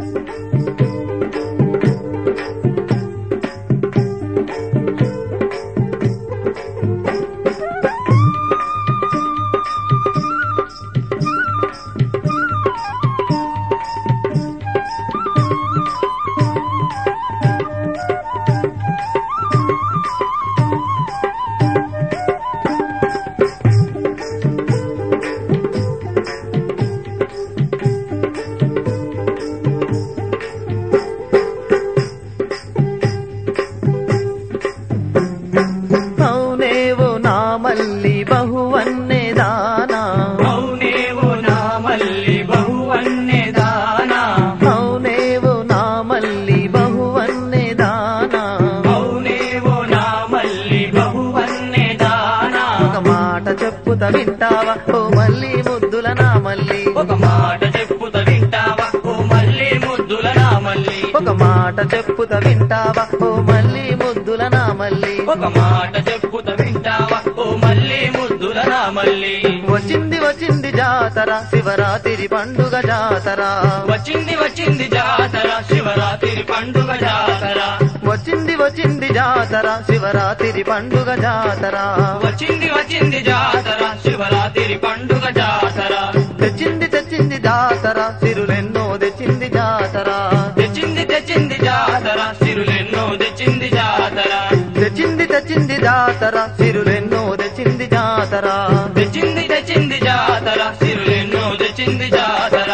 అవునేవో నా మల్లి బహువన్నే దానా మౌనేవో నా మల్లి బహువన్నే దానా అవునేవో నా మల్లి బహువన్నే దానా మౌనేవో నా మల్లి బహువన్నే దానా ఒక మాట చెప్పుత వింటావా ఓ మల్లి ముద్దుల నా మల్లి ఒక మాట చెప్పుత వింటావా ఓ మల్లి ముద్దుల నా మల్లి ఒక మాట చెప్పుత వింటావా ఓ మల్లి ముద్దుల నా మల్లి ఒక మాట చెప్పుత వింటావా ఓ మల్లి ముద్దుల నా మల్లి వచ్చింది వచ్చింది జాతర శివరాత్రి పండుగ జాతర వచ్చింది వచ్చింది జాతర శివరాత్రి పండుగ జాతర వచ్చింది వచ్చింది జాతర శివరాత్రి పండుగ జాతర వచ్చింది వచ్చింది జాతర శివరాత్రి పండుగ జాతర తెచ్చింది తెచ్చింది జాతర సిరులెన్నో తెచ్చింది జాతర తెచ్చింది తెచ్చింది జాతర సిరులెన్నో తెచ్చింది జాతర తెచ్చింది తెచ్చింది జాతర సిరులెన్నో తెచ్చింది జాతర తెచ్చింది తెచ్చింది జాతర సిరులెన్నో తెచ్చింది జాతర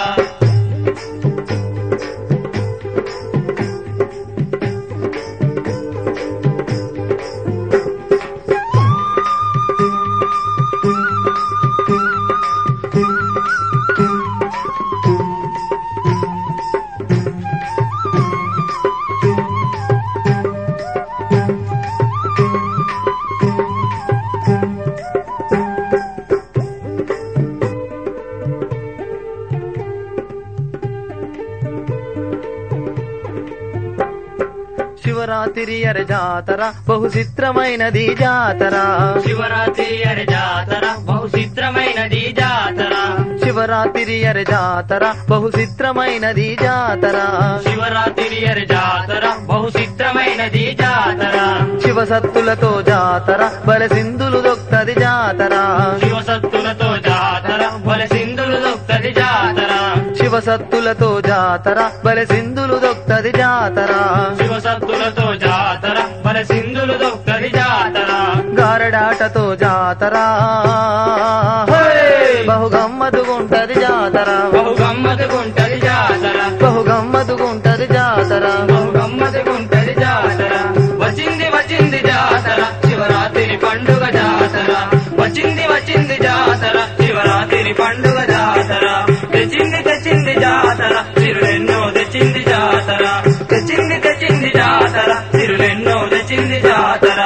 శివరాత్రి అరే జాతర బహు చిత్రమైనది జాతర శివరాత్రి అరే జాతర బహు చిత్రమైనది జాతర శివరాత్రి అరే జాతర బహు చిత్రమైనది జాతర శివరాత్రి అరే జాతర బహు చిత్రమైనది జాతర శివసత్తులతో జాతర బల సింధులు దొక్తది జాతర శివసత్తులతో జాతర బల సింధులు దొక్తది జాతర శివసత్తులతో జాతర బల సింధులు దొక్తది జాతర శివసత్తులతో జాతర బల సింధులు దొక్తది జాతర గారడాటతో జాతర హే! బహు గమ్మతుగుంటది జాతర బహు గమ్మతుకుంటది జాతర బహు గమ్మతుగుంటది జాతర బహు గమ్మతుకుంటది జాతర వచ్చింది వచ్చింది జాతర శివరాత్రి పండుగ జాతర వచ్చింది వచ్చింది జాతర శివరాత్రి పండుగ జాతర తెచ్చింది తెచ్చింది జాతర తిరులెన్నో తెచ్చింది జాతర తెచ్చింది తెచ్చింది జాతర తిరులెన్నో తెచ్చింది జాతర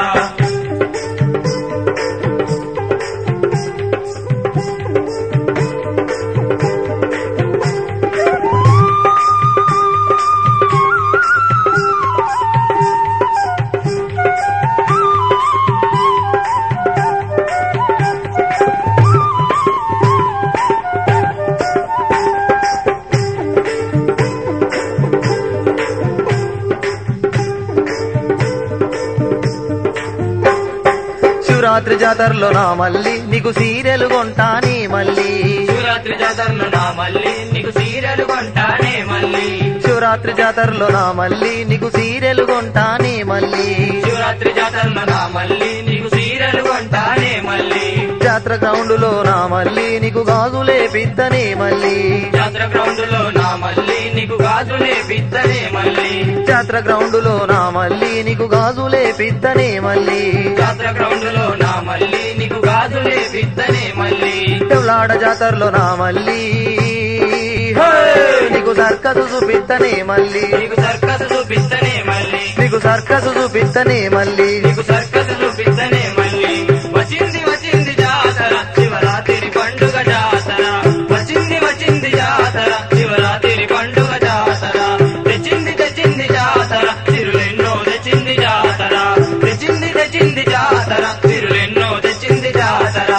శివరాత్రి జాతరలో నా మళ్ళీ నీకు సీరియలు కొంటాని మళ్ళీ శివరాత్రి జాతరలో నా మళ్ళీ నీకు సీరలు కొంటానే మళ్ళీ శివరాత్రి జాతరలో నా మళ్ళీ నీకు సీరియలు కొంటాని మళ్ళీ శివరాత్రి జాతరలో నా మళ్ళీ నీకు సీరలు కొంటానే మళ్ళీ జాతర గ్రౌండ్ లో నా మళ్ళీ నీకు గాజులే పిత్తనే మళ్ళీ జాతర గ్రౌండ్ లో నా మళ్ళీ నీకు గాజులే పిత్తనే మళ్ళీ జాతర గ్రౌండ్ లో నా మళ్ళీ నీకు గాజులే పిత్తనే మళ్ళీ జాతర గ్రౌండ్ లో నా మళ్ళీ నీకు గాజులే పిత్తనే మళ్ళీ ఎవలాడ జాతరలో నా మళ్ళీ హే! నీకు సర్కసు చూపిత్తనే మళ్ళీ నీకు సర్కస్ చూపిస్తనే మళ్ళీ నీకు సర్కసు చూపిత్తనే మళ్ళీ నీకు సర్కస్ చూపిస్తనే మళ్ళీ వచ్చింది వచ్చింది జాతర శివరాత్రి పండుగ జాతర వచ్చింది వచ్చింది జాతర శివరాత్రి పండుగ జాతర తెచ్చింది తెచ్చింది జాతర తిరులెన్నో తెచ్చింది జాతర తెచ్చింది తెచ్చింది జాతర తిరులెన్నో తెచ్చింది జాతర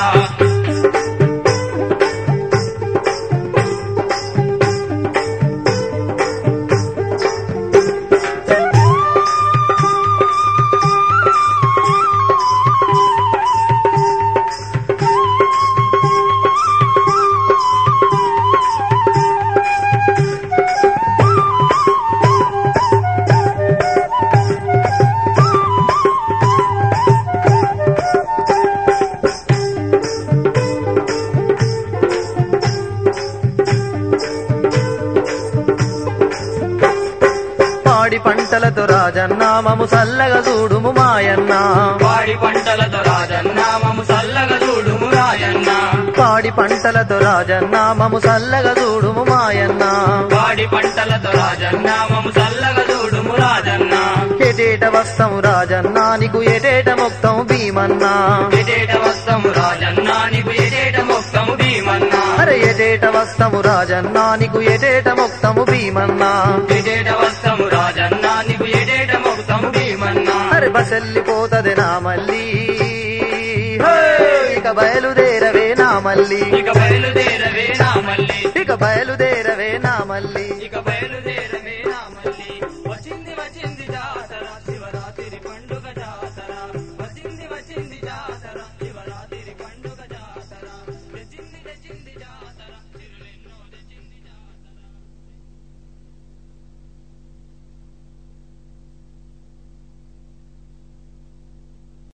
పాడి పంటలతో రాజన్నామము సల్లగా చూడుము మాయన్న వాడి పంటలతో రాజన్నామము సల్లగా చూడుము రాజన్న పాడి పంటలతో రాజన్నామము సల్లగా చూడుము మాయన్న వాడి పంటలతో రాజన్నామము సల్లగా చూడుము రాజన్న ఎటేట వస్తము రాజన్నా నీకు ఎటేట మొక్తము భీమన్నా ఎటేట వస్తము రాజన్న నీకు ఎటేట మొత్తము భీమన్నా అరే ఎటేట వస్తము రాజన్నా నీకు ఎటేట మొక్తము భీమన్నా ఎటేట వస్తము రాజన్న నీకు ఎటేట మొత్తము భీమన్నా అరే బసెల్లిపోతది నా మళ్ళీ హే! ఇక బయలుదేరవే నా మళ్ళీ ఇక బయలుదేరవే నా మళ్ళీ ఇక బయలుదేర